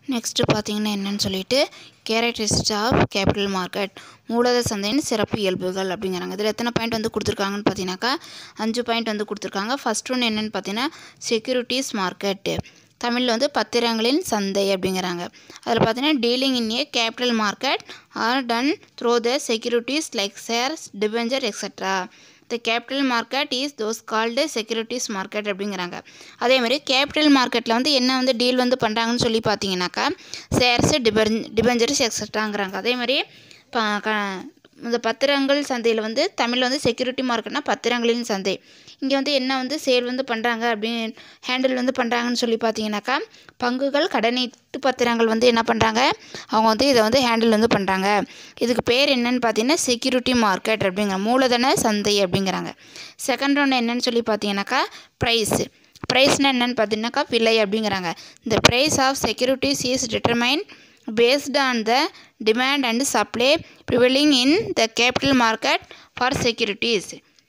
next பார்த்தீங்கன்னா என்னன்னு சொல்லிட்டு கேரக்டரிஸ்டிக்ஸ் ஆஃப் கேபிட்டல் மார்க்கெட் மூலத சந்தையின் சிறப்பு இயல்புகள் அப்படிங்கிறாங்க இதில் எத்தனை பாயிண்ட் வந்து கொடுத்துருக்காங்கன்னு பார்த்தீங்கன்னாக்கா அஞ்சு பாயிண்ட் வந்து கொடுத்துருக்காங்க ஃபர்ஸ்ட் ஒன்று என்னென்னு பார்த்தீங்கன்னா செக்யூரிட்டிஸ் மார்க்கெட்டு தமிழில் வந்து பத்திரங்களின் சந்தை அப்படிங்கிறாங்க அதில் பார்த்தீங்கன்னா dealing in a capital market are done through the securities like shares debenture extra the capital market is those called securities market அப்படிங்கிறாங்க அதே மாதிரி கேபிட்டல் மார்க்கெட்டில் வந்து என்ன வந்து டீல் வந்து பண்ணுறாங்கன்னு சொல்லி பார்த்தீங்கன்னாக்கா ஷேர்ஸு டிபென் டிபெஞ்சர்ஸ் எக்ஸட்ராங்கிறாங்க அதே மாதிரி ப க இந்த பத்திரங்கள் சந்தையில் வந்து தமிழில் வந்து செக்யூரிட்டி மார்க்கெட்னா பத்திரங்களின் சந்தை இங்கே வந்து என்ன வந்து சேல் வந்து பண்ணுறாங்க அப்படின்னு ஹேண்டில் வந்து பண்ணுறாங்கன்னு சொல்லி பார்த்தீங்கன்னாக்கா பங்குகள் கடனீட்டு பத்திரங்கள் வந்து என்ன பண்ணுறாங்க அவங்க வந்து இதை வந்து ஹேண்டில் வந்து பண்ணுறாங்க இதுக்கு பேர் என்னன்னு பார்த்தீங்கன்னா செக்யூரிட்டி மார்க்கெட் அப்படிங்கிற மூலதன சந்தை அப்படிங்கிறாங்க செகண்ட் ஒன்று என்னன்னு சொல்லி பார்த்தீங்கன்னாக்கா ப்ரைஸ் ப்ரைஸ்னால் என்னென்னு பார்த்தீங்கன்னாக்கா விலை அப்படிங்கிறாங்க இந்த price of securities is determine based on the demand and supply prevailing in the capital market for securities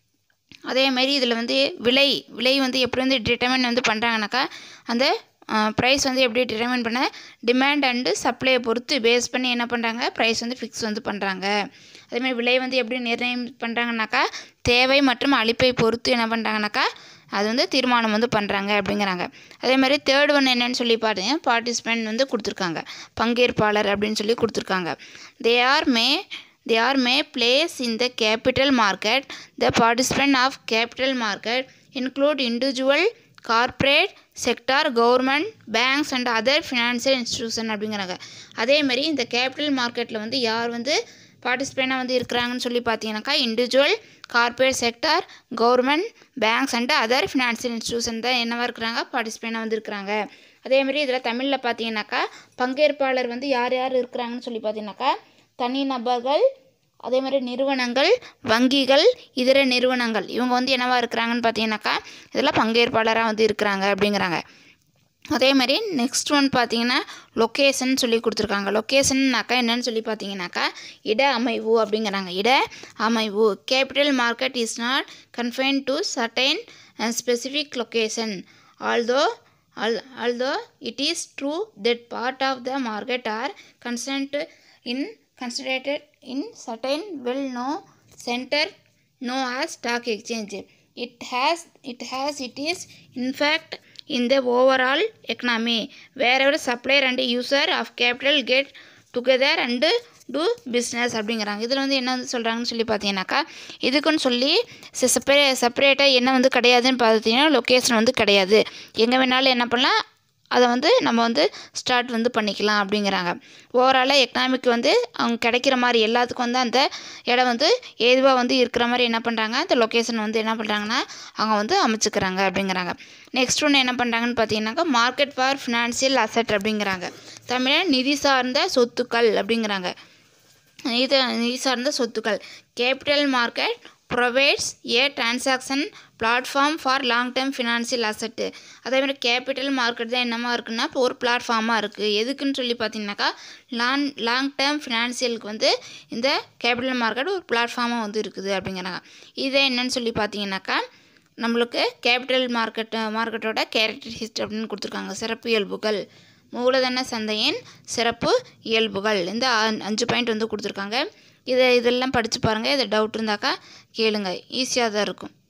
அதே மாதிரி இதில் வந்து விலை விலை வந்து எப்படி வந்து டிட்டர்மைன் வந்து பண்ணுறாங்கனாக்கா அந்த ப்ரைஸ் வந்து எப்படி டிட்டர்மைன் பண்ண டிமாண்ட் அண்டு சப்ளையை பொறுத்து பேஸ் பண்ணி என்ன பண்ணுறாங்க ப்ரைஸ் வந்து ஃபிக்ஸ் வந்து பண்ணுறாங்க அதேமாதிரி விலை வந்து எப்படி நிர்ணயம் பண்ணுறாங்கனாக்கா தேவை மற்றும் அளிப்பை பொறுத்து என்ன பண்ணுறாங்கனாக்கா அது வந்து தீர்மானம் வந்து பண்ணுறாங்க அப்படிங்கிறாங்க அதே மாதிரி தேர்ட் ஒன் என்னன்னு சொல்லி பார்த்தீங்கன்னா பார்ட்டிசிபெண்ட் வந்து கொடுத்துருக்காங்க பங்கேற்பாளர் அப்படின்னு சொல்லி கொடுத்துருக்காங்க they are may they are may place in the capital market the participant of capital market include individual corporate sector government banks and other financial institution அப்படிங்கிறாங்க அதே மாதிரி இந்த கேபிட்டல் மார்க்கெட்டில் வந்து யார் வந்து பார்ட்டிசிபேண்டாக வந்து இருக்கிறாங்கன்னு சொல்லி பார்த்தீங்கன்னாக்கா individual corporate sector government banks and other financial institution தான் என்னவா இருக்கிறாங்க பார்ட்டிசிபேண்டாக வந்து இருக்கிறாங்க அதே மாதிரி இதில் தமிழில் பார்த்தீங்கன்னாக்கா பங்கேற்பாளர் வந்து யார் யார் இருக்கிறாங்கன்னு சொல்லி பார்த்தீங்கன்னாக்கா தனிநபர்கள் அதே மாதிரி நிறுவனங்கள் வங்கிகள் இதர நிறுவனங்கள் இவங்க வந்து என்னவா இருக்கிறாங்கன்னு பார்த்தீங்கன்னாக்கா இதெல்லாம் பங்கேற்பாளராக வந்து இருக்கிறாங்க அப்படிங்கிறாங்க அதே மாதிரி நெக்ஸ்ட் ஒன் பார்த்தீங்கன்னா லொக்கேஷன் சொல்லி கொடுத்துருக்காங்க லொக்கேஷன்னாக்கா என்னன்னு சொல்லி பார்த்தீங்கன்னாக்கா இட அமைவு அப்படிங்கிறாங்க இட அமைவு capital market is not confine to certain specific location although al- although it is true that part of the market are concerned in concentrated in certain well known center known as stock exchange it has it has it is in fact in the overall economy wherever supplier and user of capital get together and do business அப்படிங்கிறாங்க இதில் வந்து என்ன வந்து சொல்கிறாங்கன்னு சொல்லி பார்த்தீங்கன்னாக்கா இதுக்குன்னு சொல்லி செப்பரே செப்பரேட்டாக என்ன வந்து கிடையாதுன்னு பார்த்தீங்கன்னா லொக்கேஷன் வந்து கிடையாது எங்கே வேணாலும் என்ன பண்ணலாம் அதை வந்து நம்ம வந்து ஸ்டார்ட் வந்து பண்ணிக்கலாம் அப்படிங்கிறாங்க ஓவராலாக எக்கனாமிக் வந்து அவங்க கிடைக்கிற மாதிரி எல்லாத்துக்கும் வந்து அந்த இடம் வந்து ஏதுவாக வந்து இருக்கிற மாதிரி என்ன பண்ணுறாங்க அந்த லொக்கேஷன் வந்து என்ன பண்ணுறாங்கன்னா அவங்க வந்து அமைச்சுக்கிறாங்க அப்படிங்கிறாங்க நெக்ஸ்ட் ஒன்று என்ன பண்ணுறாங்கன்னு பார்த்தீங்கன்னாக்கா மார்க்கெட் ஃபார் ஃபினான்சியல் அசட் அப்படிங்கிறாங்க தமிழில் நிதி சார்ந்த சொத்துக்கள் அப்படிங்கிறாங்க இது நிதி சார்ந்த சொத்துக்கள் capital market provides a transaction platform for long term financial asset அதே மாதிரி கேபிட்டல் மார்க்கெட் தான் என்னமா இருக்குன்னா இப்போ ஒரு பிளாட்ஃபார்மாக இருக்குது எதுக்குன்னு சொல்லி பார்த்தீங்கன்னாக்கா லாங் லாங் டேர்ம் ஃபினான்சியலுக்கு வந்து இந்த கேபிட்டல் மார்க்கெட் ஒரு பிளாட்ஃபார்மாக வந்து இருக்குது அப்படிங்கிறாங்க இதே என்னன்னு சொல்லி பார்த்தீங்கன்னாக்கா நம்மளுக்கு கேபிட்டல் மார்க்கெட் மார்க்கெட்டோட கேரக்டரிஸ்ட் அப்படின்னு கொடுத்துருக்காங்க சிறப்பு இயல்புகள் மூலதன சந்தையின் சிறப்பு இயல்புகள் இந்த அ- அஞ்சு பாயிண்ட் வந்து கொடுத்துருக்காங்க இதை இதெல்லாம் படித்து பாருங்கள் இதை டவுட் இருந்தாக்கா கேளுங்க ஈஸியாக தான் இருக்கும்